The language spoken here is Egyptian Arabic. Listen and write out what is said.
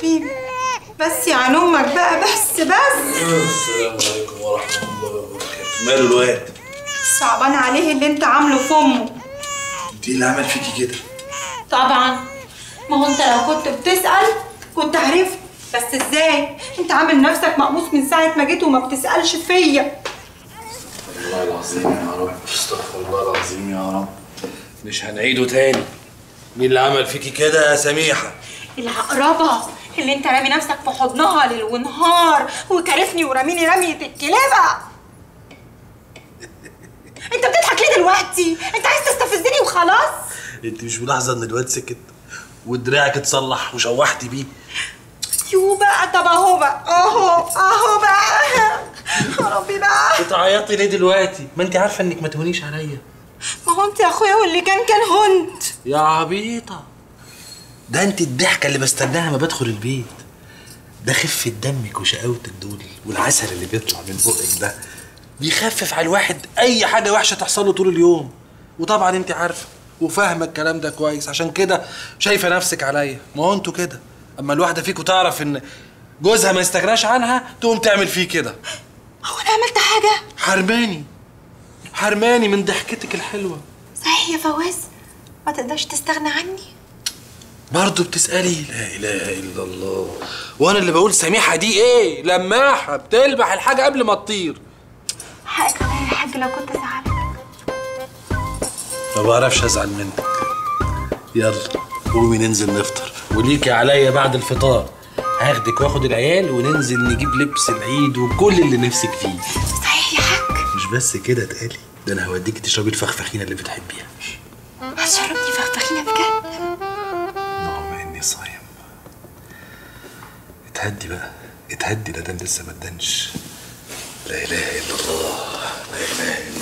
حبيبي بس يا عن امك بقى بس بس السلام عليكم ورحمة الله وبركاته ماله الواد؟ صعبان عليه اللي انت عامله في امه انت ايه اللي عمل فيكي كده؟ طبعا ما هو انت لو كنت بتسأل كنت عرفت بس ازاي انت عامل نفسك مقموص من ساعة ما جيت وما بتسألش فيا والله العظيم يا رب استغفر الله العظيم يا رب مش هنعيده تاني مين اللي عمل فيكي كده يا سميحة؟ العقربة اللي انت رامي نفسك في حضنها ليل ونهار وكارفني وراميني رمية الكلابة انت بتضحك ليه دلوقتي؟ انت عايز تستفزني وخلاص؟ انت مش ملاحظة ان الواد سكت ودراعك اتصلح وشوحتي بيه يو بقى طب اهو بقى اهو اهو بقى يا ربي بقى بتعيطي ليه دلوقتي؟ ما انت عارفة انك ما تهونيش عليا ما هو انت يا اخويا واللي كان كان هنت يا عبيطة ده انت الضحكة اللي بستناها ما بدخل البيت ده خفة دمك وشقاوتك دول والعسل اللي بيطلع من بقك ده بيخفف على الواحد اي حاجة وحشة تحصل له طول اليوم وطبعا انت عارفة وفاهمة الكلام ده كويس عشان كده شايفة نفسك عليا ما هو انتوا كده اما الواحدة فيكم تعرف ان جوزها ما يستغناش عنها تقوم تعمل فيه كده هو انا عملت حاجة؟ حرماني حرماني من ضحكتك الحلوة صحيح يا فواز ما تقدرش تستغنى عني برضه بتسألي لا إله إلا الله وأنا اللي بقول سميحة دي إيه؟ لماحة بتلمح الحاجة قبل ما تطير حقك عليا يا حاج لو كنت زعلتك ما بعرفش أزعل منك يلا قومي ننزل نفطر وليكي عليا بعد الفطار هاخدك واخد العيال وننزل نجيب لبس العيد وكل اللي نفسك فيه صحيح يا حاج مش بس كده اتقالي ده انا هوديكي تشربي الفخفخينه اللي بتحبيها هتشربني فخفخينة بجد اللهم اني صايم اتهدي بقى اتهدي ده دم لسه ما ادنش لا اله الا الله لا اله الا